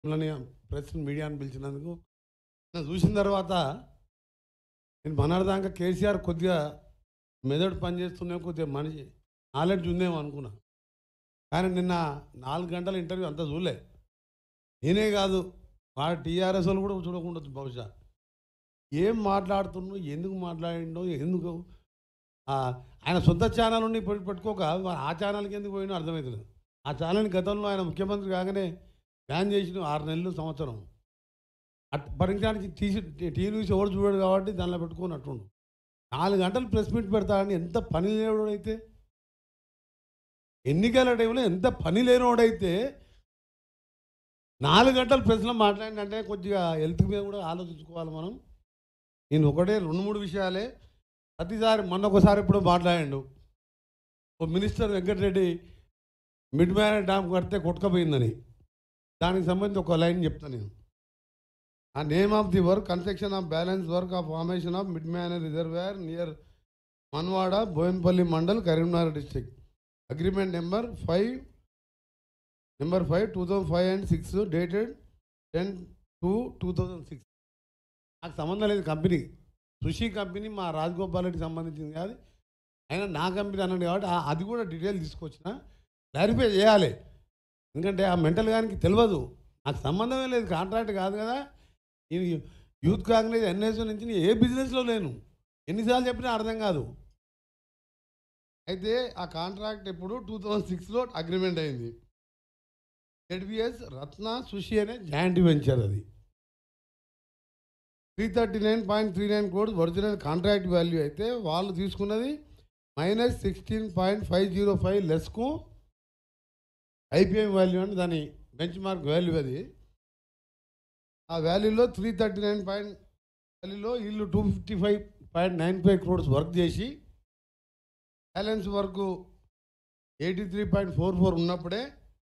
మిమ్మల్ని ప్రెస్ మీడియాని పిలిచినందుకు నేను చూసిన తర్వాత నేను మనర్దాకా కేసీఆర్ కొద్దిగా మెదడు పనిచేస్తున్నా కొద్దిగా మనిషి నాలెడ్జ్ ఉందేమో అనుకున్నా కానీ నిన్న నాలుగు గంటల ఇంటర్వ్యూ అంతా చూడలే నేనే కాదు వాడు టీఆర్ఎస్ వాళ్ళు కూడా చూడకుండా బహుశా ఏం మాట్లాడుతున్నావు ఎందుకు మాట్లాడిండో ఎందుకు ఆ, ఆయన సొంత ఛానల్ ఉండి పెట్- పెట్టుకోక మరి ఆ ఛానల్కి ఎందుకు పోయినో అర్థమవుతుంది ఆ ఛానల్ గతంలో ఆయన ముఖ్యమంత్రి కాగానే బ్యాన్ చేసిన ఆరు నెలలు సంవత్సరం అట్ పరిజ్ఞానికి తీసి టీవీ చూసి ఎవరు చూడాడు కాబట్టి దానిలో పెట్టుకొని అట్టుండు నాలుగు గంటలు ప్రెస్ మీట్ పెడతాడని ఎంత పని లేనివాడైతే ఎన్నికల టైంలో ఎంత పని లేనివాడైతే నాలుగు గంటలు ప్రెస్లో మాట్లాడిందంటే కొద్దిగా హెల్త్ మీద కూడా ఆలోచించుకోవాలి మనం నేను ఒకటే రెండు మూడు విషయాలే ప్రతిసారి మొన్న ఒకసారి ఇప్పుడు మాట్లాడాడు ఓ minister Venkatreddy mid Manair dam కడితే కొట్టుకపోయిందని దానికి సంబంధించి ఒక లైన్ చెప్తాను నేను ఆ name of the work construction of balance work of formation of mid Manair reservoir near Manwada Boyanpalli mandal Karimnagar district agreement number five number five two thousand five and six dated ten two two thousand six నాకు సంబంధం లేదు company Sushee company మా రాజగోపాల్ రెడ్డికి సంబంధించింది కాదు అయినా నా company అన్నాడు కాబట్టి ఆ- అది కూడా డీటెయిల్ తీసుకొచ్చిన క్లారిఫై చేయాలి ఎందుకంటే ఆ మెంటల్ గానికి తెలియదు నాకు సంబంధమే లేదు కాంట్రాక్ట్ కాదు కదా నేను యూత్ కాంగ్రెస్ ఎన్ఎస్ఓ నుంచి నేను ఏ బిజినెస్లో లేను ఎన్నిసార్లు చెప్పినా అర్థం కాదు అయితే ఆ కాంట్రాక్ట్ ఎప్పుడు టూ థౌజండ్ సిక్స్లో అగ్రిమెంట్ అయింది జెడ్బిఎస్ రత్న సుషి అనే జాయింట్ వెంచర్ అది three thirty nine point three nine crores original contract value అయితే వాళ్ళు తీసుకున్నది minus sixteen point five zero five లెస్కు ఐపీఎం వాల్యూ అని దాని బెంచ్ మార్క్ వాల్యూ అది ఆ వాల్యూలో త్రీ థర్టీ నైన్ పాయింట్ వాల్యూలో వీళ్ళు two fifty five point nine five crores work చేసి balance work eighty three point four four ఉన్నప్పుడే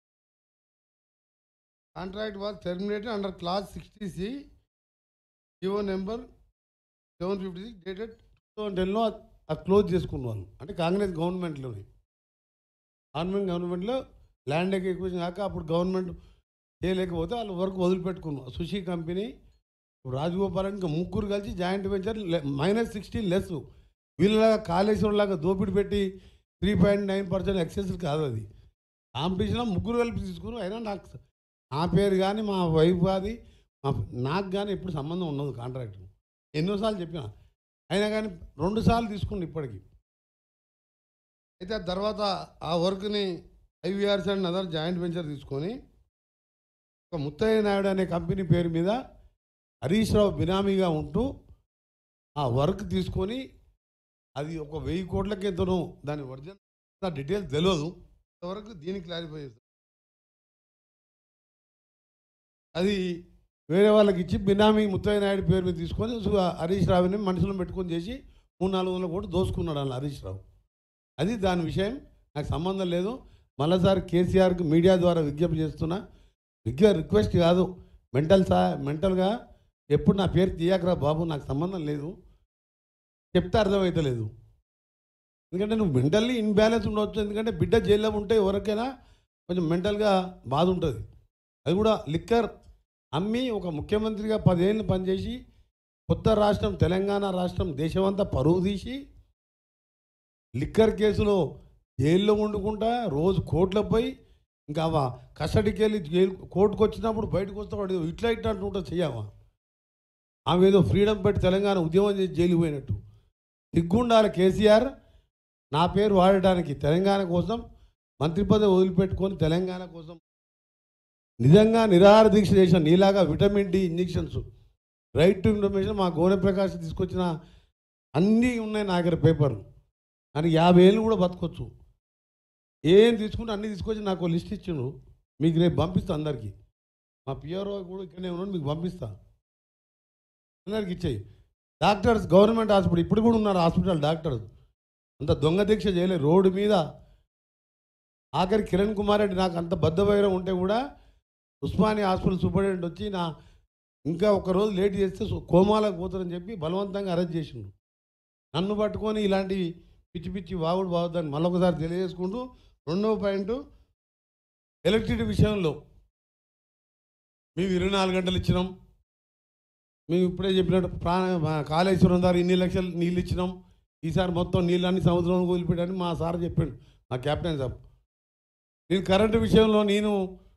contract was terminated under clause sixty C GO number seven fifty six dated two thousand టెన్లో అది close చేసుకున్న వాళ్ళు అంటే కాంగ్రెస్ గవర్నమెంట్లోని గవర్నమెంట్ గవర్నమెంట్లో land acquisition కాక అప్పుడు గవర్నమెంట్ చేయలేకపోతే వాళ్ళు వర్క్ వదిలిపెట్టుకున్నాం సుషి కంపెనీ రాజగోపాల్ ఇంకా ముగ్గురు కలిసి joint venture minus sixteen less వీళ్ళలాగా కాళేశ్వరంలాగా దోపిడి పెట్టి three point nine percent excess కాదు అది కాంపిటీషన్లో ముగ్గురు కలిపి తీసుకుని అయినా నాకు నా పేరు కానీ మా వైఫ్ కాదు మా నాకు కానీ ఎప్పుడు సంబంధం ఉండదు కాంట్రాక్ట్ ఎన్నోసార్లు చెప్పిన అయినా కానీ రెండు సార్లు తీసుకుని ఇప్పటికి అయితే ఆ తర్వాత ఆ వర్క్ని IVRS and other joint venture తీసుకొని ఒక ముత్తయ్య నాయుడు అనే కంపెనీ పేరు మీద హరీష్ రావు బినామీగా ఉంటూ ఆ వర్క్ తీసుకొని అది ఒక వెయ్యి కోట్లకి ఎంతనో దాని ఒరిజినల్ డీటెయిల్స్ తెలియదు ఇంతవరకు దీన్ని క్లారిఫై చేస్తాను అది వేరే వాళ్ళకి ఇచ్చి బినామీ ముత్తయ్య నాయుడు పేరు మీద తీసుకొని సు- హరీష్ రావుని మనుషులను పెట్టుకొని చేసి మూడు నాలుగు వందల కోట్లు దోసుకున్నాడు అన్న హరీష్ రావు అది దాని విషయం నాకు సంబంధం లేదు మళ్ళీసారి కేసీఆర్కి మీడియా ద్వారా విజ్ఞప్తి చేస్తున్నా విజ్ఞ రిక్వెస్ట్ కాదు మెంటల్ సా మెంటల్గా ఎప్పుడు నా పేరు తీయకరా బాబు నాకు సంబంధం లేదు చెప్తే అర్థమవుతలేదు ఎందుకంటే నువ్వు మెంటల్లీ ఇన్బ్యాలెన్స్ ఉండవచ్చు ఎందుకంటే బిడ్డ జైల్లో ఉంటే ఎవరికైనా కొంచెం మెంటల్గా బాధ ఉంటుంది అది కూడా లిక్కర్ అమ్మి ఒక ముఖ్యమంత్రిగా పదేళ్ళు పనిచేసి కొత్త రాష్ట్రం తెలంగాణ రాష్ట్రం దేశమంతా పరువు తీసి లిక్కర్ కేసులో జైల్లో వండుకుంటా రోజు కోర్టులకు పోయి ఇంకా అవ కస్టడీకి వెళ్ళి జైలు కోర్టుకు వచ్చినప్పుడు బయటకు వస్తే వాడు ఇట్లా ఇట్లా అంటుంటా చెయ్యవా ఆమె ఏదో ఫ్రీడమ్ పెట్టి తెలంగాణ ఉద్యమం చేసి జైలు పోయినట్టు సిగ్గుండాలి కేసీఆర్ నా పేరు వాడటానికి తెలంగాణ కోసం మంత్రి పదవి వదిలిపెట్టుకొని తెలంగాణ కోసం నిజంగా నిరాహార దీక్ష చేసిన నీలాగా vitamin D injections right to information మా గోనె ప్రకాష్ తీసుకొచ్చిన అన్నీ ఉన్నాయి నా దగ్గర పేపర్లు నాకు యాభై ఏళ్ళు కూడా బతకొచ్చు ఏం తీసుకుంటే అన్నీ తీసుకొచ్చి నాకు లిస్ట్ ఇచ్చిండు మీకు రేపు పంపిస్తా అందరికీ మా పిఆర్ఓ కూడా ఇక్కడనే ఉన్నాడు మీకు పంపిస్తా అందరికి ఇచ్చేయి డాక్టర్స్ గవర్నమెంట్ హాస్పిటల్ ఇప్పుడు కూడా ఉన్నారు హాస్పిటల్ డాక్టర్స్ అంత దొంగ దీక్ష చేయలేదు రోడ్డు మీద ఆఖరి కిరణ్ కుమార్ రెడ్డి నాకు అంత బద్దవైరం ఉంటే కూడా ఉస్మానియా హాస్పిటల్ సూపరింటెండెంట్ వచ్చి నా ఇంకా ఒక రోజు లేట్ చేస్తే సు- కోమాలకు పోతారని చెప్పి బలవంతంగా అరెస్ట్ చేసిండు నన్ను పట్టుకొని ఇలాంటి పిచ్చి పిచ్చి వాగుడు బాగుద్దని మళ్ళొకసారి తెలియజేసుకుంటూ రెండవ పాయింట్ ఎలక్ట్రిసిటీ విషయంలో మేము ఇరవై నాలుగు గంటలు ఇచ్చినాం మేము ఇప్పుడే చెప్పినట్టు ప్రాణ మా కాళేశ్వరం దారి ఇన్ని లక్షలు నీళ్ళు ఇచ్చినాం ఈసారి మొత్తం నీళ్ళన్ని సముద్రంలో వదిలిపెట్టని మా సార్ చెప్పాడు మా కెప్టెన్ సాబ్ నేను కరెంటు విషయంలో నేను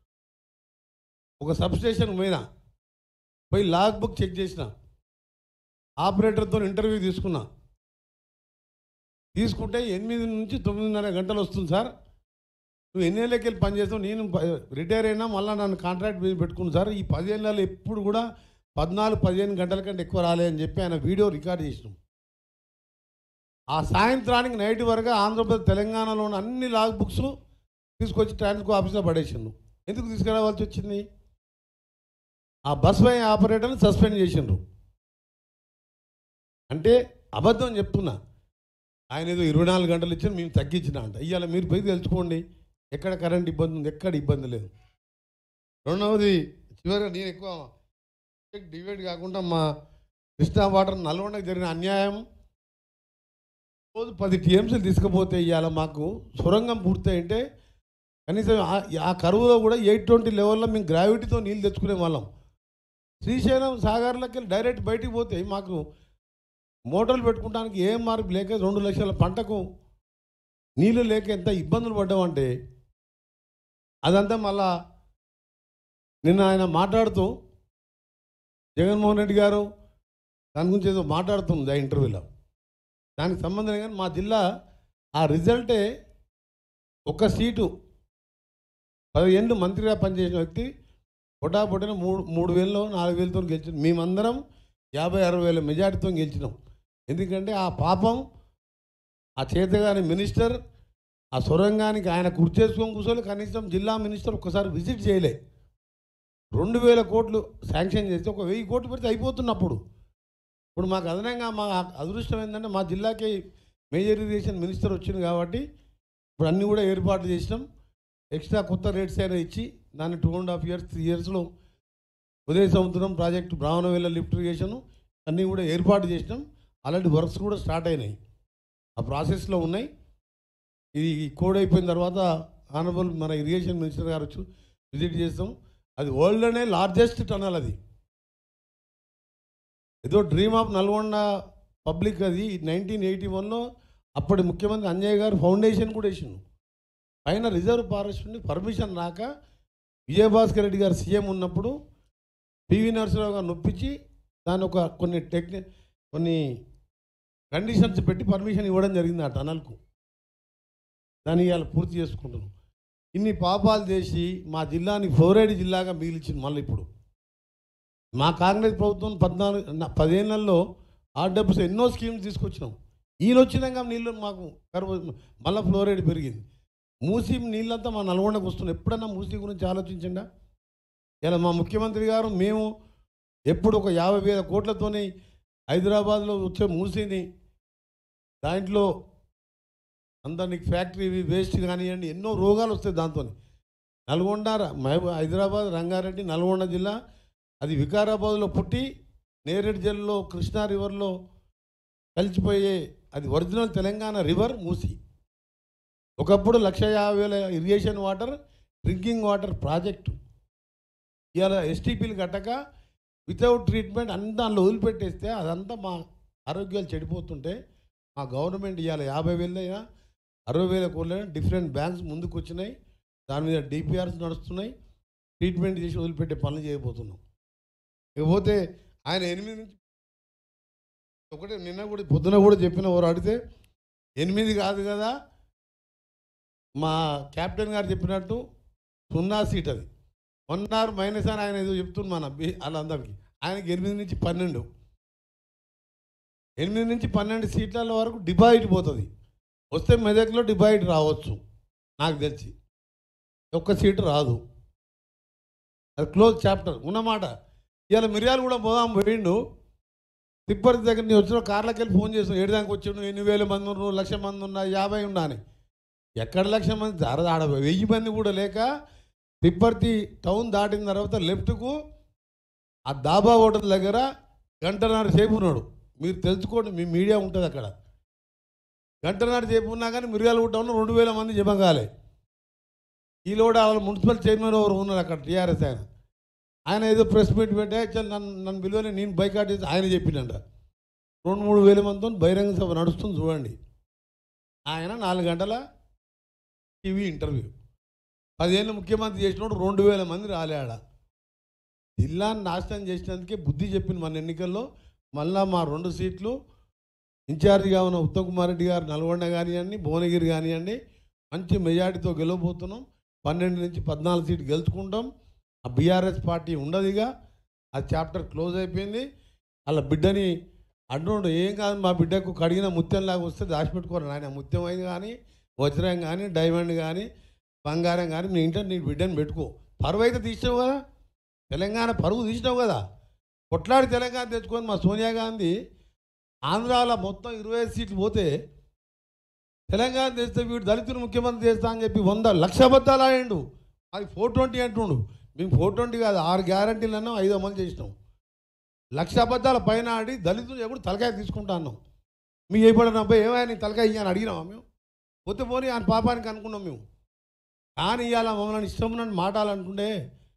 ఒక సబ్స్టేషన్ పోయినా పోయి లాగ్ బుక్ చెక్ చేసిన ఆపరేటర్తో ఇంటర్వ్యూ తీసుకున్నా తీసుకుంటే ఎనిమిది నుంచి తొమ్మిదిన్నర గంటలు వస్తుంది సార్ నువ్వు ఎన్నేళ్ళకి వెళ్ళి పనిచేస్తావు నేను ప- రిటైర్ అయినా మళ్ళీ నన్ను కాంట్రాక్ట్ మీద పెట్టుకున్నాను సార్ ఈ పదిహేను నెలలు ఎప్పుడు కూడా పద్నాలుగు పదిహేను గంటల కంటే ఎక్కువ రాలే అని చెప్పి ఆయన వీడియో రికార్డ్ చేసినాం ఆ సాయంత్రానికి నైట్ వరకు ఆంధ్రప్రదేశ్ తెలంగాణలో ఉన్న అన్ని లాగ్ బుక్స్ తీసుకొచ్చి ట్రాన్స్కో ఆఫీస్లో పడేసిండు ఎందుకు తీసుకురావాల్సి వచ్చింది ఆ బస్ వై ఆపరేటర్ని సస్పెండ్ చేసిండ్రు అంటే అబద్ధం చెప్తున్నా ఆయన ఏదో ఇరవై నాలుగు గంటలు ఇచ్చిన మేము తగ్గించిన అంట ఇవాళ మీరు పోయి తెలుసుకోండి ఎక్కడ కరెంట్ ఇబ్బంది ఉంది ఎక్కడ ఇబ్బంది లేదు రెండవది చివరిగా నేను ఎక్కువ డివైడ్ కాకుండా మా కృష్ణా వాటర్ నల్గొండకు జరిగిన అన్యాయం రోజు పది టీఎంసీలు తీసుకుపోతే ఇవాళ మాకు సొరంగం పూర్తయింటే కనీసం ఆ- ఆ కరువులో కూడా ఎయిట్ ట్వంటీ లెవెల్లో మేము గ్రావిటీతో నీళ్ళు తెచ్చుకునే వాళ్ళం శ్రీశైలం సాగర్లోకి వెళ్ళి డైరెక్ట్ బయటికి పోతే మాకు మోటార్లు పెట్టుకోవడానికి ఏం మార్పు లేక రెండు లక్షల పంటకు నీళ్ళు లేక ఎంత ఇబ్బందులు పడ్డామంటే అదంతా మళ్ళా నిన్న ఆయన మాట్లాడుతూ జగన్మోహన్ రెడ్డి గారు దాని గురించి ఏదో మాట్లాడుతుంది ఆ ఇంటర్వ్యూలో దానికి సంబంధం లేదు కానీ మా జిల్లా ఆ రిజల్టే ఒక సీటు పదిహేను మంత్రిగా పనిచేసిన వ్యక్తి పొటాపొటిన మూడు మూడు వేలలో నాలుగు వేలతో గెలిచినాం మేమందరం యాభై అరవై వేల మెజార్టీతో గెలిచినాం ఎందుకంటే ఆ పాపం ఆ చేతగాని మినిస్టర్ ఆ సొరంగానికి ఆయన కుర్చేసుకొని కూర్చొని కనీసం జిల్లా మినిస్టర్ ఒక్కసారి విజిట్ చేయలే రెండు వేల కోట్లు శాంక్షన్ చేస్తే ఒక వెయ్యి కోట్లు పెడితే అయిపోతున్నప్పుడు ఇప్పుడు మాకు అదనంగా మా అదృష్టం ఏంటంటే మా జిల్లాకి మేజర్ ఇరిగేషన్ మినిస్టర్ వచ్చింది కాబట్టి ఇప్పుడు అన్నీ కూడా ఏర్పాట్లు చేసినాం ఎక్స్ట్రా కొత్త రేట్స్ అయినా ఇచ్చి దాన్ని two and half years three ఇయర్స్లో ఉదయ సముద్రం ప్రాజెక్టు బ్రాహ్మణవేల లిఫ్ట్ ఇరిగేషన్ అన్నీ కూడా ఏర్పాటు చేసినాం అలాంటి వర్క్స్ కూడా స్టార్ట్ అయినాయి ఆ ప్రాసెస్లో ఉన్నాయి ఇది కోడ్ అయిపోయిన తర్వాత ఆనరబుల్ మన ఇరిగేషన్ మినిస్టర్ గారు వచ్చి విజిట్ చేస్తాం అది వరల్డ్లోనే లార్జెస్ట్ టనల్ అది ఏదో డ్రీమ్ ఆఫ్ నల్గొండ పబ్లిక్ అది నైన్టీన్ ఎయిటీ వన్లో అప్పటి ముఖ్యమంత్రి అంజయ్ గారు ఫౌండేషన్ కూడా వేసిండు పైన రిజర్వ్ ఫారెస్ట్ నుండి పర్మిషన్ రాక విజయభాస్కర్ రెడ్డి గారు సీఎం ఉన్నప్పుడు పివి నరసింహరావు గారు నొప్పించి దాని ఒక కొన్ని టెక్ని కొన్ని కండిషన్స్ పెట్టి పర్మిషన్ ఇవ్వడం జరిగింది ఆ టనల్కు దాన్ని ఇవాళ పూర్తి చేసుకుంటున్నాం ఇన్ని పాపాలు చేసి మా జిల్లాని ఫ్లోరైడ్ జిల్లాగా మిగిలిచింది మళ్ళీ ఇప్పుడు మా కాంగ్రెస్ ప్రభుత్వం పద్నాలుగు న- పదేళ్లలో ఆర్డబ్ల్యూస్ ఎన్నో స్కీమ్స్ తీసుకొచ్చినాం ఈయన వచ్చినాక నీళ్ళు మాకు కరువు మళ్ళీ ఫ్లోరైడ్ పెరిగింది మూసి నీళ్ళంతా మా నల్గొండకు వస్తున్నాయి ఎప్పుడన్నా మూసి గురించి ఆలోచించండా ఇలా మా ముఖ్యమంత్రి గారు మేము ఎప్పుడు ఒక యాభై వేల కోట్లతోని హైదరాబాద్లో వచ్చే మూసిని దాంట్లో అంతా నీకు ఫ్యాక్టరీ వేస్ట్ కానివ్వండి ఎన్నో రోగాలు వస్తాయి దాంతో నల్గొండ ర- మహబూ హైదరాబాద్ రంగారెడ్డి నల్గొండ జిల్లా అది వికారాబాద్లో పుట్టి నేరేడు జిల్లాలో కృష్ణా రివర్లో కలిసిపోయే అది ఒరిజినల్ తెలంగాణ రివర్ మూసి ఒకప్పుడు లక్ష యాభై వేల irrigation water drinking water project ఇవాళ ఎస్టీపీలు కట్టక వితౌట్ ట్రీట్మెంట్ అంతా అందులో వదిలిపెట్టేస్తే అదంతా మా ఆరోగ్యాలు చెడిపోతుంటే మా గవర్నమెంట్ ఇవాళ యాభై వేలైనా అరవై వేల కోట్లైనా డిఫరెంట్ బ్యాంక్స్ ముందుకు వచ్చినాయి దాని మీద డిపిఆర్స్ నడుస్తున్నాయి ట్రీట్మెంట్ చేసి వదిలిపెట్టే పనులు చేయబోతున్నాం ఇకపోతే ఆయన ఎనిమిది నుంచి ఒకటే నిన్న కూడా పొద్దున కూడా చెప్పిన ఎవరు అడిగితే ఎనిమిది కాదు కదా మా కెప్టెన్ గారు చెప్పినట్టు సున్నా సీట్ అది వన్ అవర్ మైనస్ అని ఆయన ఏదో చెప్తుంది మన బి వాళ్ళందరికీ ఆయనకి ఎనిమిది నుంచి పన్నెండు ఎనిమిది నుంచి పన్నెండు సీట్ల వరకు డిపాజిట్ పోతుంది వస్తే మెదక్లో డిపాజిట్ రావచ్చు నాకు తెలిసి ఒక్క సీటు రాదు అది క్లోజ్ చాప్టర్ ఉన్నమాట ఇవాళ మిరియాలు కూడా పోదాం పోయిండు తిప్పటి దగ్గర నేను వచ్చిన కార్లకి వెళ్ళి ఫోన్ చేసాను ఏడు దానికి వచ్చిండు ఎన్ని వేల మంది ఉన్నారు లక్ష మంది ఉన్నా యాభై ఉన్నా అని ఎక్కడ లక్ష మంది దార ఆడ వెయ్యి మంది కూడా లేక తిప్పర్తి టౌన్ దాటిన తర్వాత లెఫ్ట్కు ఆ దాబా హోటల్ దగ్గర గంటన్నర సేపు ఉన్నాడు మీరు తెలుసుకోండి మీ మీడియా ఉంటుంది అక్కడ గంటన్నర సేపు ఉన్నా కానీ మిరియాల టౌన్లో రెండు వేల మంది జమ కాలే ఈలో కూడా వాళ్ళ మున్సిపల్ చైర్మన్ ఎవరు ఉన్నారు అక్కడ టీఆర్ఎస్ ఆయన ఆయన ఏదో ప్రెస్ మీట్ పెట్టే చల్ నన్ను నన్ను పిలువని నేను బైకాట్ చేసి ఆయన చెప్పిండంట రెండు మూడు వేల మందితో బహిరంగ సభ నడుస్తుంది చూడండి ఆయన నాలుగు గంటల టీవీ ఇంటర్వ్యూ పదిహేను ముఖ్యమంత్రి చేసినప్పుడు రెండు వేల మంది రాలే ఆడ జిల్లాను నాశనం చేసినందుకే బుద్ధి చెప్పింది మన ఎన్నికల్లో మళ్ళా మా రెండు సీట్లు ఇన్ఛార్జిగా ఉన్న ఉత్తమ్ కుమార్ రెడ్డి గారు నల్గొండ కానివ్వండి భువనగిరి కానివ్వండి మంచి మెజార్టీతో గెలవబోతున్నాం పన్నెండు నుంచి పద్నాలుగు సీట్లు గెలుచుకుంటాం ఆ బీఆర్ఎస్ పార్టీ ఉండదుగా ఆ చాప్టర్ క్లోజ్ అయిపోయింది వాళ్ళ బిడ్డని అంటుండు ఏం కాదు మా బిడ్డకు కడిగిన ముత్యంలాగా వస్తే దాచిపెట్టుకోరు ఆయన ముత్యం అయింది కానీ వజ్రం కానీ డైమండ్ కానీ బంగారం కానీ మీ ఇంట్లో నీ బిడ్డని పెట్టుకో పరువు అయితే తీసినావు కదా తెలంగాణ పరువు తీసినావు కదా కొట్లాడి తెలంగాణ తెచ్చుకొని మా సోనియా గాంధీ ఆంధ్రాలో మొత్తం ఇరవై ఐదు సీట్లు పోతే తెలంగాణ తెస్తే వీడు దళితులు ముఖ్యమంత్రి చేస్తా అని చెప్పి వంద లక్ష అబద్ధాలు ఆడిండు అది ఫోర్ ట్వంటీ అంటుండు మేము ఫోర్ ట్వంటీ కాదు ఆరు గ్యారంటీలను ఐదు అమలు చేసినాం లక్ష అబద్ధాల పైన ఆడి దళితులు ఎప్పుడు తలకాయ తీసుకుంటా అన్నాం మీ అయిపోయిన అబ్బాయి ఏమైనా నీ తలకాయ ఇయ్యని అడిగినామా మేము పోతే పోనీ ఆయన పాపానికి అనుకున్నాం మేము కానీ ఇవాళ మమ్మల్ని ఇష్టం ఉన్నట్టు మాటాలంటుండే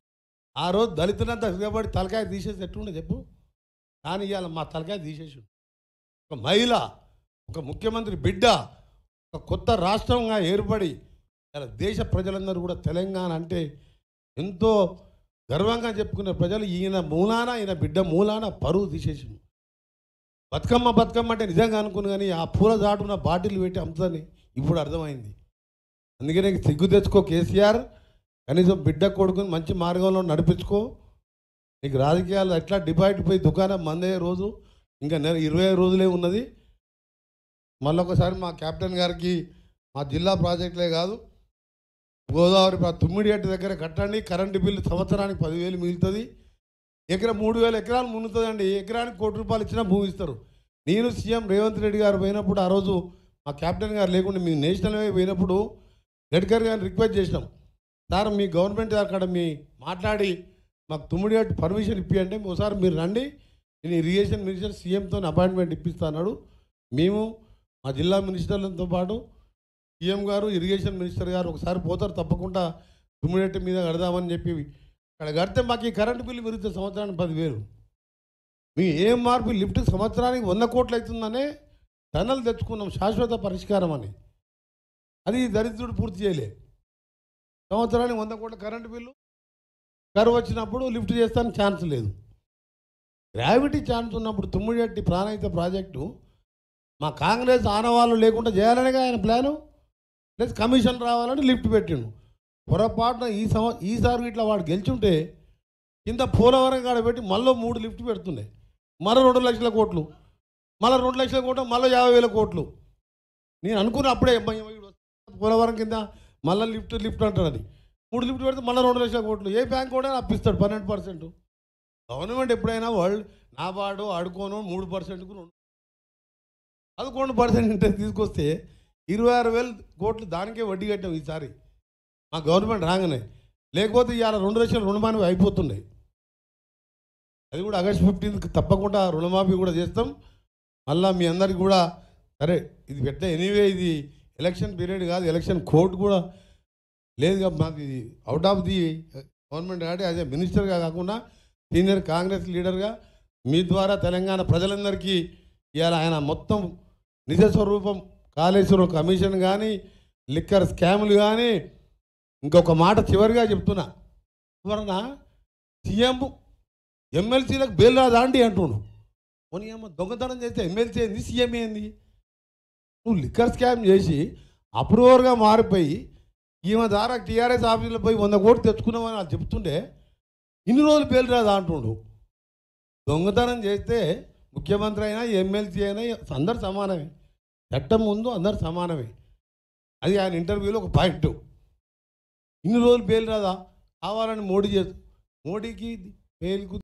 ఆ రోజు దళితులంతా సిద్ధపడి తలకాయ తీసేసి ఎట్టుండే చెప్పు కానీ ఇవాళ మా తలకాయ తీసేసి ఒక మహిళ ఒక ముఖ్యమంత్రి బిడ్డ ఒక కొత్త రాష్ట్రంగా ఏర్పడి ఇలా దేశ ప్రజలందరూ కూడా తెలంగాణ అంటే ఎంతో గర్వంగా చెప్పుకునే ప్రజలు ఈయన మూలాన ఈయన బిడ్డ మూలాన పరువు తీసేసిండు బతుకమ్మ బతుకమ్మ అంటే నిజంగా అనుకుని కానీ ఆ పూల దాటున బాటిల్ పెట్టి అమ్ముతుందని ఇప్పుడు అర్థమైంది అందుకే నీకు సిగ్గు తెచ్చుకో కేసీఆర్ కనీసం బిడ్డ కొడుకుని మంచి మార్గంలో నడిపించుకో నీకు రాజకీయాలు ఎట్లా డిపాజిట్ పోయి దుకాణం మందే రోజు ఇంకా నెల ఇరవై రోజులే ఉన్నది మళ్ళొకసారి మా కెప్టెన్ గారికి మా జిల్లా ప్రాజెక్టులే కాదు గోదావరి ప్రా- తుమ్మిడిగట్టు దగ్గర కట్టండి కరెంటు బిల్లు సంవత్సరానికి పదివేలు మిగులుతుంది ఎకరా మూడు వేల ఎకరాలు మునుగుతుందండి ఎకరానికి కోటి రూపాయలు ఇచ్చినా భూమి ఇస్తారు నేను సీఎం రేవంత్ రెడ్డి గారు పోయినప్పుడు ఆ రోజు మా కెప్టెన్ గారు లేకుండా మీ నేషనల్ హైవే పోయినప్పుడు గడ్కరీ గారిని రిక్వెస్ట్ చేసినాం సార్ మీ గవర్నమెంట్ అక్కడ మీ మాట్లాడి మాకు తుమ్మిడిగట్టు పర్మిషన్ ఇప్పియండి ఒకసారి మీరు రండి నేను ఇరిగేషన్ మినిస్టర్ సీఎంతో అపాయింట్మెంట్ ఇప్పిస్తాడు మేము మా జిల్లా మినిస్టర్లతో పాటు సీఎం గారు ఇరిగేషన్ మినిస్టర్ గారు ఒకసారి పోతారు తప్పకుండా తుమ్మిడెట్టు మీద కడదామని చెప్పి అక్కడ కడితే మాకు ఈ కరెంటు బిల్లు పెరుగుతుంది సంవత్సరానికి పదివేలు మీ ఏం మార్పు లిఫ్ట్ సంవత్సరానికి వంద కోట్లు అవుతుందనే టనల్ తెచ్చుకున్నాం శాశ్వత పరిష్కారం అని అది దరిద్రుడు పూర్తి చేయలే సంవత్సరానికి వంద కోట్ల కరెంటు బిల్లు కరువు వచ్చినప్పుడు లిఫ్ట్ చేస్తానికి ఛాన్స్ లేదు గ్రావిటీ ఛాన్స్ ఉన్నప్పుడు తుమ్మిడెట్టి ప్రాణహిత ప్రాజెక్టు మా కాంగ్రెస్ ఆనవాళ్ళు లేకుండా చేయాలనేగా ఆయన ప్లాను ప్లస్ కమిషన్ రావాలని లిఫ్ట్ పెట్టిండు పొరపాటున ఈ సంవ ఈసారి ఇట్లా వాడు గెలిచుంటే కింద పోలవరం కాడ పెట్టి మళ్ళీ మూడు లిఫ్ట్ పెడుతుండే మరో రెండు లక్షల కోట్లు మళ్ళీ రెండు లక్షల కోట్లు మళ్ళీ యాభై వేల కోట్లు నేను అనుకున్న అప్పుడే అమ్మాయి వీడు వస్తాడు పోలవరం కింద మళ్ళీ లిఫ్ట్ లిఫ్ట్ అంటారు అది మూడు లిఫ్ట్ పెడితే మళ్ళీ రెండు లక్షల కోట్లు ఏ బ్యాంక్ కూడా అప్పిస్తాడు పన్నెండు పర్సెంట్ గవర్నమెంట్ ఎప్పుడైనా వరల్డ్ నా వాడు ఆడుకోను మూడు పర్సెంట్కు రెండు పదకొండు పర్సెంట్ ఇంట్రెస్ట్ తీసుకొస్తే ఇరవై ఆరు వేలు కోట్లు దానికే వడ్డీ కట్టాం ఈసారి మా గవర్నమెంట్ రాగానే లేకపోతే ఇవాళ రెండు లక్షల రుణమాఫీ అయిపోతుండే అది కూడా ఆగస్ట్ ఫిఫ్టీన్త్ తప్పకుండా రుణమాఫీ కూడా చేస్తాం మళ్ళా మీ అందరికి కూడా సరే ఇది పెట్ట ఎనీవే ఇది ఎలక్షన్ పీరియడ్ కాదు ఎలక్షన్ కోడ్ కూడా లేదు కదా మాది అవుట్ ఆఫ్ ది గవర్నమెంట్ కాబట్టి యాజ్ ఏ మినిస్టర్గా కాకుండా సీనియర్ కాంగ్రెస్ లీడర్గా మీ ద్వారా తెలంగాణ ప్రజలందరికీ ఇవాళ ఆయన మొత్తం నిజ స్వరూపం కాళేశ్వరం కమిషన్ కానీ లిక్కర్ స్కాములు కానీ ఇంకొక మాట చివరిగా చెప్తున్నా చివరన సీఎం ఎమ్మెల్సీలకు బెయిల్ రాదా అండి అంటుండు పోనీ ఏమో దొంగతనం చేస్తే ఎమ్మెల్సీ ఏంది సీఎం ఏంది నువ్వు లిక్కర్ స్కామ్ చేసి అప్రూవర్గా మారిపోయి ఈమె ద్వారా టీఆర్ఎస్ ఆఫీసులో పోయి వంద కోట్లు తెచ్చుకున్నామని వాళ్ళు చెప్తుండే ఇన్ని రోజులు బెయిల్ రాదా అంటుండు దొంగతనం చేస్తే ముఖ్యమంత్రి అయినా ఎమ్మెల్సీ అయినా అందరు సమానమే చట్టం ముందు అందరు సమానమే అది ఆయన ఇంటర్వ్యూలో ఒక పాయింట్ ఇన్ని రోజులు బెయిల్ రాదా కావాలని మోడీ చేస్తూ మోడీకి బెయిల్కు